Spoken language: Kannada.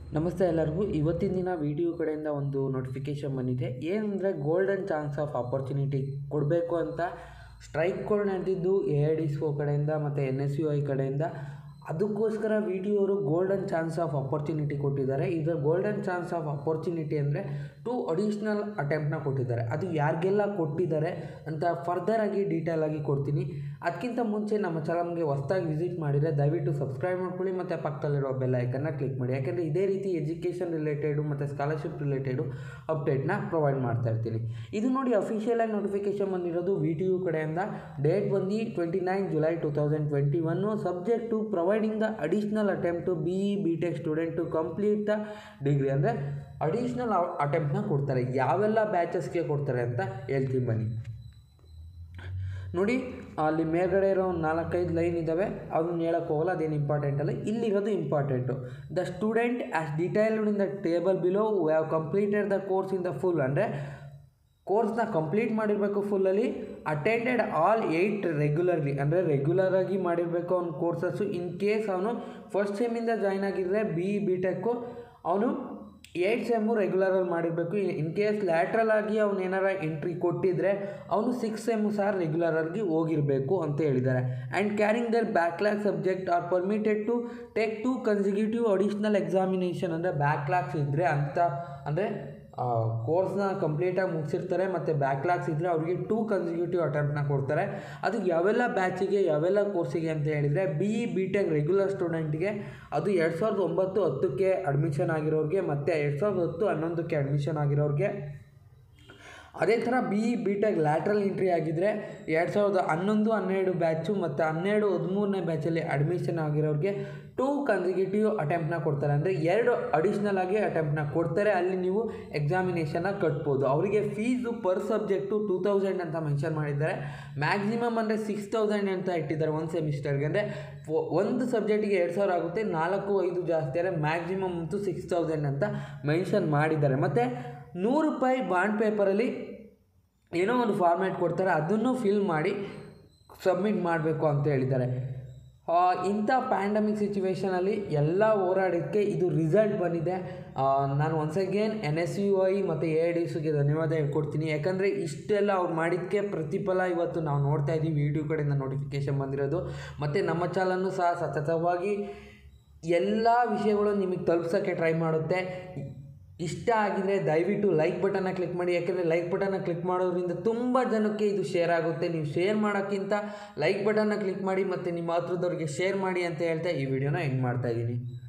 ನಮಸ್ತೆ ಎಲ್ಲರಿಗೂ ಇವತ್ತಿನ ದಿನ ವಿಡಿಯೋ ಕಡೆಯಿಂದ ಒಂದು ನೋಟಿಫಿಕೇಷನ್ ಬಂದಿದೆ ಏನಂದರೆ ಗೋಲ್ಡನ್ ಚಾನ್ಸ್ ಆಫ್ ಆಪರ್ಚುನಿಟಿ ಕೊಡಬೇಕು ಅಂತ ಸ್ಟ್ರೈಕ್ಗಳು ನಡೆದಿದ್ದು ಎ ಐ ಡಿ ಸ್ಕೋ ಕಡೆಯಿಂದ ಮತ್ತು ಎನ್ ಎಸ್ ಯು ಐ ಕಡೆಯಿಂದ ಅದಕ್ಕೋಸ್ಕರ ವಿಡಿಯೋರು ಗೋಲ್ಡನ್ ಚಾನ್ಸ್ ಆಫ್ ಅಪರ್ಚುನಿಟಿ ಕೊಟ್ಟಿದ್ದಾರೆ ಇದರ ಗೋಲ್ಡನ್ ಚಾನ್ಸ್ ಆಫ್ ಅಪರ್ಚುನಿಟಿ ಅಂದರೆ ಟು ಅಡಿಷ್ನಲ್ ಅಟೆಂಪ್ಟ್ನ ಕೊಟ್ಟಿದ್ದಾರೆ ಅದು ಯಾರಿಗೆಲ್ಲ ಕೊಟ್ಟಿದ್ದಾರೆ ಅಂತ ಫರ್ದರ್ ಆಗಿ ಡೀಟೇಲ್ ಆಗಿ ಕೊಡ್ತೀನಿ ಅದಕ್ಕಿಂತ ಮುಂಚೆ ನಮ್ಮ ಚಾನಲ್ಗೆ ಹೊಸ್ದಾಗಿ ವಿಸಿಟ್ ಮಾಡಿದರೆ ದಯವಿಟ್ಟು ಸಬ್ಸ್ಕ್ರೈಬ್ ಮಾಡ್ಕೊಳ್ಳಿ ಮತ್ತು ಪಕ್ಕದಲ್ಲಿರೋ ಬೆಲ್ ಐಕನ್ನ ಕ್ಲಿಕ್ ಮಾಡಿ ಯಾಕೆಂದರೆ ಇದೇ ರೀತಿ ಎಜುಕೇಷನ್ ರಿಲೇಟೆಡು ಮತ್ತು ಸ್ಕಾಲರ್ಶಿಪ್ ರಿಲೇಟೆಡು ಅಪ್ಡೇಟ್ನ ಪ್ರೊವೈಡ್ ಮಾಡ್ತಾ ಇರ್ತೀನಿ ಇದು ನೋಡಿ ಅಫಿಷಿಯಲಾಗಿ ನೋಟಿಫಿಕೇಶನ್ ಬಂದಿರೋದು ವಿ ಟಿ ಯು ಕಡೆಯಿಂದ ಡೇಟ್ ಬಂದು twenty nine July two thousand twenty one subject to providing the additional attempt to B E B Tech student to complete the degree ಅಂದರೆ ಅಡಿಷ್ನಲ್ ಅಟೆಂಪ್ಟ್ನ ಕೊಡ್ತಾರೆ ಯಾವೆಲ್ಲ ಬ್ಯಾಚಸ್ಗೆ ಕೊಡ್ತಾರೆ ಅಂತ ಹೇಳ್ತೀನಿ ಬನ್ನಿ ನೋಡಿ ಅಲ್ಲಿ ಮೇಲ್ಗಡೆ ಇರೋ ಒಂದು ನಾಲ್ಕೈದು ಲೈನ್ ಇದ್ದಾವೆ ಅದನ್ನ ಹೇಳಕ್ಕೆ ಹೋಗಲ್ಲ ಅದೇನು ಇಂಪಾರ್ಟೆಂಟ್ ಅಲ್ಲ ಇಲ್ಲಿರೋದು important the student as detailed in the table below we have completed the course in the full ಅಂದರೆ ಕೋರ್ಸ್ನ ಕಂಪ್ಲೀಟ್ ಮಾಡಿರಬೇಕು ಫುಲ್ಲಲ್ಲಿ ಅಟೆಂಡೆಡ್ ಆಲ್ ಏಯ್ಟ್ ರೆಗ್ಯುಲರ್ಲಿ ಅಂದರೆ ರೆಗ್ಯುಲರಾಗಿ ಮಾಡಿರಬೇಕು ಅವ್ನ ಕೋರ್ಸಸ್ಸು ಇನ್ ಕೇಸ್ ಅವನು ಫಸ್ಟ್ ಸೆಮ್ಮಿಂದ ಜಾಯ್ನ್ ಆಗಿದ್ದರೆ ಬಿ ಬಿ ಟೆಕ್ಕು ಅವನು ಏಯ್ಟ್ ಸೆಮ್ಮು ರೆಗ್ಯುಲರಲ್ಲಿ ಮಾಡಿರಬೇಕು ಇನ್ ಕೇಸ್ ಲ್ಯಾಟ್ರಲ್ ಆಗಿ ಅವ್ನು ಏನಾರ ಎಂಟ್ರಿ ಕೊಟ್ಟಿದ್ರೆ ಅವನು ಸಿಕ್ಸ್ ಸೆಮ್ಮು ಸಹ ರೆಗ್ಯುಲರಾಗಿ ಹೋಗಿರಬೇಕು ಅಂತ ಹೇಳಿದ್ದಾರೆ and carrying their backlog subject are permitted to take two consecutive additional examination ಅಂದರೆ ಬ್ಯಾಕ್ಲಾಗ್ಸ್ ಇದ್ದರೆ ಅಂತ ಅಂದರೆ ಕೋರ್ಸ್ನ ಕಂಪ್ಲೀಟಾಗಿ ಮುಗಿಸಿರ್ತಾರೆ ಮತ್ತು ಬ್ಯಾಕ್ಲಾಗ್ಸ್ ಇದ್ದರೆ ಅವರಿಗೆ ಟೂ ಕನ್ಸಿಕ್ಯೂಟಿವ್ ಅಟೆಂಪ್ಟ್ನ ಕೊಡ್ತಾರೆ ಅದು ಯಾವೆಲ್ಲ ಬ್ಯಾಚಿಗೆ ಯಾವೆಲ್ಲ ಕೋರ್ಸಿಗೆ ಅಂತ ಹೇಳಿದರೆ B E B Tech regular ಸ್ಟೂಡೆಂಟ್ಗೆ ಅದು ಎರಡು ಸಾವಿರದ ಒಂಬತ್ತು ಹತ್ತಕ್ಕೆ ಅಡ್ಮಿಷನ್ ಆಗಿರೋರಿಗೆ ಮತ್ತು ಎರಡು ಸಾವಿರದ ಹತ್ತು ಹನ್ನೊಂದಕ್ಕೆ ಅಡ್ಮಿಷನ್ ಆಗಿರೋರಿಗೆ ಅದೇ ಥರ B E B Tech lateral entry ಆಗಿದ್ದರೆ ಎರಡು ಸಾವಿರದ ಹನ್ನೊಂದು ಹನ್ನೆರಡು ಬ್ಯಾಚು ಮತ್ತು ಹನ್ನೆರಡು ಹದಿಮೂರನೇ ಬ್ಯಾಚಲ್ಲಿ ಅಡ್ಮಿಷನ್ ಆಗಿರೋರಿಗೆ ಟೂ ಕನ್ಸಿಕ್ಯೂಟಿವ್ ಅಟೆಂಪ್ಟ್ನ ಕೊಡ್ತಾರೆ ಅಂದರೆ ಎರಡು ಅಡಿಷ್ನಲ್ ಆಗಿ ಅಟೆಂಪ್ಟ್ನ ಕೊಡ್ತಾರೆ ಅಲ್ಲಿ ನೀವು ಎಕ್ಸಾಮಿನೇಷನ್ನ ಕಟ್ಬೋದು ಅವರಿಗೆ fees per subject two thousand ಅಂತ ಮೆನ್ಷನ್ ಮಾಡಿದ್ದಾರೆ ಮ್ಯಾಕ್ಸಿಮಮ್ ಅಂದರೆ ಸಿಕ್ಸ್ ತೌಸಂಡ್ ಅಂತ ಇಟ್ಟಿದ್ದಾರೆ ಒಂದು ಸೆಮಿಸ್ಟರ್ಗೆ ಅಂದರೆ ಒಂದು ಸಬ್ಜೆಕ್ಟಿಗೆ ಎರಡು ಸಾವಿರ ಆಗುತ್ತೆ ನಾಲ್ಕು ಐದು ಜಾಸ್ತಿ ಆದರೆ ಮ್ಯಾಕ್ಸಿಮಮ್ ಅಂತೂ ಸಿಕ್ಸ್ ತೌಸಂಡ್ ಅಂತ ಮೆನ್ಷನ್ ಮಾಡಿದ್ದಾರೆ ಮತ್ತು ನೂರು ರೂಪಾಯಿ ಬಾಂಡ್ ಪೇಪರಲ್ಲಿ ಏನೋ ಒಂದು ಫಾರ್ಮ್ಯಾಟ್ ಕೊಡ್ತಾರೆ ಅದನ್ನು ಫಿಲ್ ಮಾಡಿ ಸಬ್ಮಿಟ್ ಮಾಡಬೇಕು ಅಂತ ಹೇಳಿದ್ದಾರೆ ಇಂಥ ಪ್ಯಾಂಡಮಿಕ್ ಸಿಚುವೇಷನಲ್ಲಿ ಎಲ್ಲ ಹೋರಾಡೋಕ್ಕೆ ಇದು ರಿಸಲ್ಟ್ ಬಂದಿದೆ ನಾನು once again N S U I ಮತ್ತು ಎ ಐ ಡಿ ಸಿಗೆ ಧನ್ಯವಾದ ಹೇಳ್ಕೊಡ್ತೀನಿ ಯಾಕಂದರೆ ಇಷ್ಟೆಲ್ಲ ಅವ್ರು ಮಾಡಿದ್ದಕ್ಕೆ ಪ್ರತಿಫಲ ಇವತ್ತು ನಾವು ನೋಡ್ತಾ ಇದ್ದೀವಿ ವಿಡಿಯೋ ಕಡೆಯಿಂದ ನೋಟಿಫಿಕೇಷನ್ ಬಂದಿರೋದು ಮತ್ತು ನಮ್ಮ ಚಾನಲ್ನು ಸಹ ಸತತವಾಗಿ ಎಲ್ಲ ವಿಷಯಗಳು ನಿಮಗೆ ತಲುಪ್ಸೋಕ್ಕೆ ಟ್ರೈ ಮಾಡುತ್ತೆ ಇಷ್ಟ ಆಗಿದರೆ ದಯವಿಟ್ಟು ಲೈಕ್ ಬಟನ್ನ ಕ್ಲಿಕ್ ಮಾಡಿ ಯಾಕೆಂದರೆ ಲೈಕ್ ಬಟನ್ನ ಕ್ಲಿಕ್ ಮಾಡೋದ್ರಿಂದ ತುಂಬ ಜನಕ್ಕೆ ಇದು ಶೇರ್ ಆಗುತ್ತೆ ನೀವು ಶೇರ್ ಮಾಡೋಕ್ಕಿಂತ ಲೈಕ್ ಬಟನ್ನ ಕ್ಲಿಕ್ ಮಾಡಿ ಮತ್ತು ನಿಮ್ಮ ಹತ್ರದವ್ರಿಗೆ ಶೇರ್ ಮಾಡಿ ಅಂತ ಹೇಳ್ತಾ ಈ ವಿಡಿಯೋನ ಎಂಡ್ ಮಾಡ್ತಾಯಿದ್ದೀನಿ